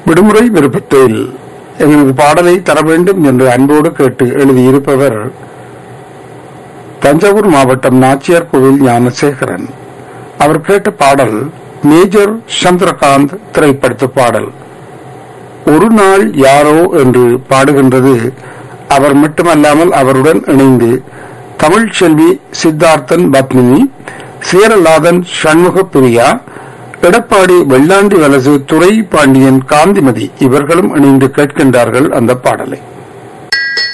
விடுமுறை விருப்பத்தில் எங்களுக்கு பாடலை தர வேண்டும் என்று அன்போடு கேட்டு எழுதியிருப்பவர் தஞ்சாவூர் மாவட்டம் நாச்சியார் கோவில் ஞானசேகரன் அவர் கேட்ட பாடல் மேஜர் சந்திரகாந்த் திரைப்படத்து பாடல் ஒரு நாள் யாரோ என்று பாடுகின்றது அவர் மட்டுமல்லாமல் அவருடன் இணைந்து தமிழ் செல்வி சித்தார்த்தன் பத்மினி சேரலாதன் சண்முக பிரியா எடப்பாடி வெள்ளாண்டி வலசு துறை பாண்டியன் காந்திமதி இவர்களும் இணைந்து கேட்கின்றார்கள் அந்த பாடலை